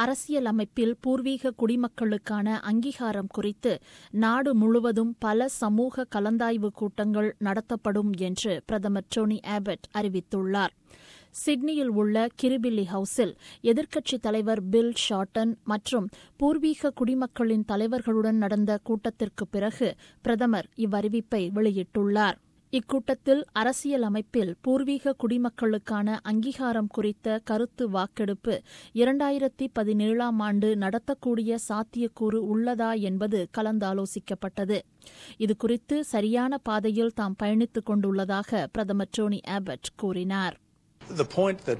அரசியலமைப்பில் பூர்வீக குடிமக்களுக்கான அங்கீகாரம் குறித்து நாடு முழுவதும் பல சமூக கலந்தாய்வு கூட்டங்கள் நடத்தப்படும் என்று பிரதமர் டோனி ஆபட் அறிவித்துள்ளார் சிட்னியில் உள்ள கிரிபில்லி ஹவுஸில் எதிர்க்கட்சித் தலைவர் பில் ஷார்டன் மற்றும் பூர்வீக குடிமக்களின் தலைவர்களுடன் நடந்த கூட்டத்திற்கு பிறகு பிரதமர் இவ்வறிவிப்பை வெளியிட்டுள்ளார் இக்கூட்டத்தில் அரசியல் அமைப்பில் பூர்வீக குடிமக்களுக்கான அங்கீகாரம் குறித்த கருத்து வாக்கெடுப்பு இரண்டாயிரத்தி பதினேழாம் ஆண்டு நடத்தக்கூடிய சாத்தியக்கூறு உள்ளதா என்பது கலந்தாலோசிக்கப்பட்டது இதுகுறித்து சரியான பாதையில் தாம் பயணித்துக் கொண்டுள்ளதாக பிரதமர் டோனி ஆபட் கூறினார் The point that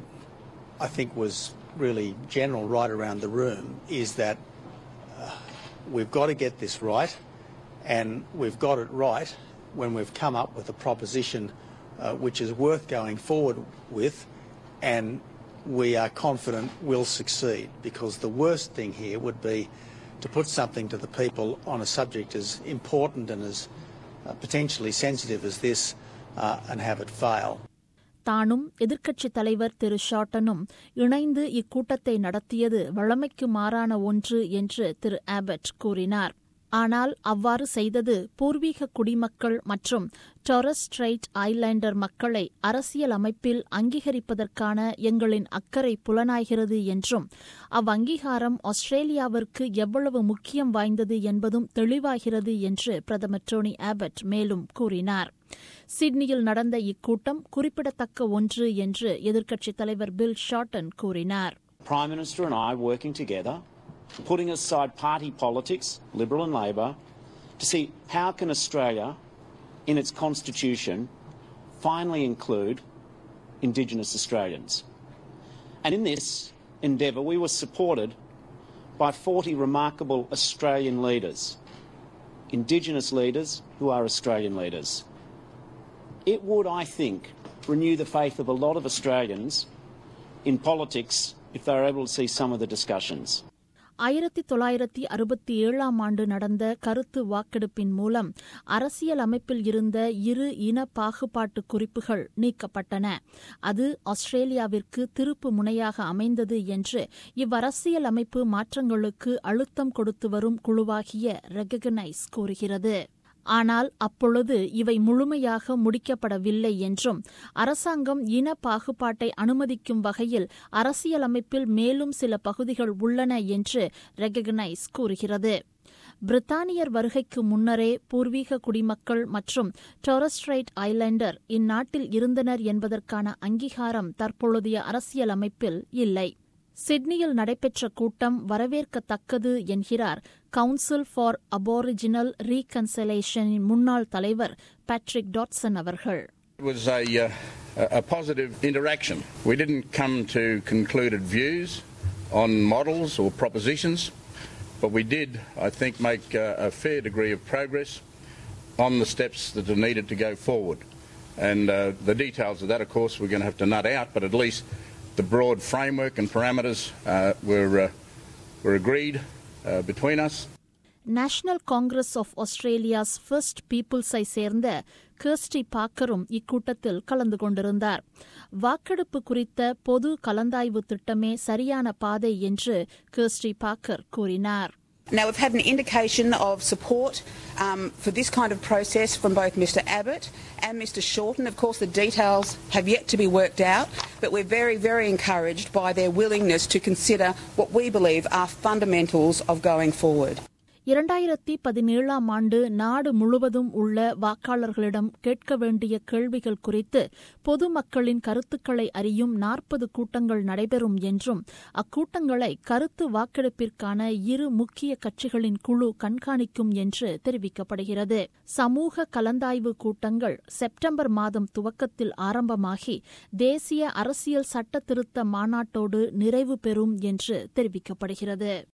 I think was really general right around the room is that uh, we've got to get this right, and we've got it right when we've come up with a proposition uh, which is worth going forward with, and we are confident will succeed. Because the worst thing here would be to put something to the people on a subject as important and as uh, potentially sensitive as this uh, and have it fail. தானும் எதிர்க்கட்சித் தலைவர் திரு ஷார்ட்டனும் இணைந்து இக்கூட்டத்தை நடத்தியது வழமைக்கு மாறான ஒன்று என்று திரு Abbott கூறினார் ஆனால் அவ்வாறு செய்தது பூர்வீக குடிமக்கள் மற்றும் டொரஸ் ஸ்ட்ரைட் ஐலாண்டர் மக்களை அரசியல் அமைப்பில் அங்கீகரிப்பதற்கான எங்களின் அக்கறை புலனாகிறது என்றும் அவ்வங்கீகாரம் ஆஸ்திரேலியாவிற்கு எவ்வளவு முக்கியம் வாய்ந்தது என்பதும் தெளிவாகிறது என்று பிரதமர் டோனி ஆபட் மேலும் கூறினார் சிட்னியில் நடந்த இக்கூட்டம் குறிப்பிடத்தக்க ஒன்று என்று எதிர்க்கட்சித் தலைவர் பில் ஷார்டன் கூறினார் Prime Minister and I working together, putting aside party politics, Liberal and Labor, to see how can Australia, in its constitution, finally include Indigenous Australians. And in this endeavour, we were supported by 40 remarkable Australian leaders, Indigenous leaders who are Australian leaders. It would, I think, renew the faith of a lot of Australians in politics if they were able to see some of the discussions. ஆயிரத்தி தொள்ளாயிரத்தி அறுபத்தி ஏழாம் ஆண்டு நடந்த கருத்து வாக்கெடுப்பின் மூலம் அரசியல் அமைப்பில் இருந்த இரு இன பாகுபாட்டு குறிப்புகள் நீக்கப்பட்டன அது ஆஸ்திரேலியாவிற்கு திருப்பு முனையாக அமைந்தது என்று இவ்வரசியல் அமைப்பு மாற்றங்களுக்கு அழுத்தம் கொடுத்து வரும் குழுவாகிய ரெகனைஸ் கூறுகிறது ஆனால் அப்பொழுது இவை முழுமையாக முடிக்கப்படவில்லை என்றும் அரசாங்கம் இன பாகுபாட்டை அனுமதிக்கும் வகையில் அரசியலமைப்பில் மேலும் சில பகுதிகள் உள்ளன என்று ரெகனைஸ் கூறுகிறது பிரித்தானியர் வருகைக்கு முன்னரே பூர்வீக குடிமக்கள் மற்றும் டொரஸ்ட்ரைட் ஐலாண்டர் இந்நாட்டில் இருந்தனர் என்பதற்கான அங்கீகாரம் தற்பொழுதைய அரசியலமைப்பில் இல்லை சிட்னியில் நடைபெற்ற கூட்டம் வரவேற்கத்தக்கது என்கிறார் கவுன்சில் ஃபார் அபோரிஜினல் ரீகன்சலேஷனின் முன்னாள் தலைவர் பேட்ரிக் டாட்சன் அவர்கள் It was a, uh, a positive interaction. We didn't come to concluded views on models or propositions, but we did, I think, make uh, a fair degree of progress on the steps that are needed to go forward. And uh, the details of that, of course, we're going to have to nut out, but at least the broad framework and parameters uh, were, uh, were agreed uh, between us. National congress of Australia's first பீப்புள்ஸை சேர்ந்த Kirsty பாக்கரும் இக்கூட்டத்தில் கலந்து கொண்டிருந்தார் வாக்கெடுப்பு குறித்த பொது கலந்தாய்வு திட்டமே சரியான பாதை என்று கிர்ஸ்டி பாக்கர் கூறினார் Now, we've had an indication of support um, for this kind of process from both Mr Abbott and Mr Shorten. Of course, the details have yet to be worked out, but we're very, very encouraged by their willingness to consider what we believe are fundamentals of going forward. இரண்டாயிரத்தி பதினேழாம் ஆண்டு நாடு முழுவதும் உள்ள வாக்காளர்களிடம் கேட்க வேண்டிய கேள்விகள் குறித்து பொதுமக்களின் கருத்துக்களை அறியும் நாற்பது கூட்டங்கள் நடைபெறும் என்றும் அக்கூட்டங்களை கருத்து வாக்கெடுப்பிற்கான இரு முக்கிய கட்சிகளின் குழு கண்காணிக்கும் என்று தெரிவிக்கப்படுகிறது சமூக கலந்தாய்வு கூட்டங்கள் செப்டம்பர் மாதம் துவக்கத்தில் ஆரம்பமாகி தேசிய அரசியல் சட்ட திருத்த மாநாட்டோடு நிறைவு பெறும் என்று தெரிவிக்கப்படுகிறது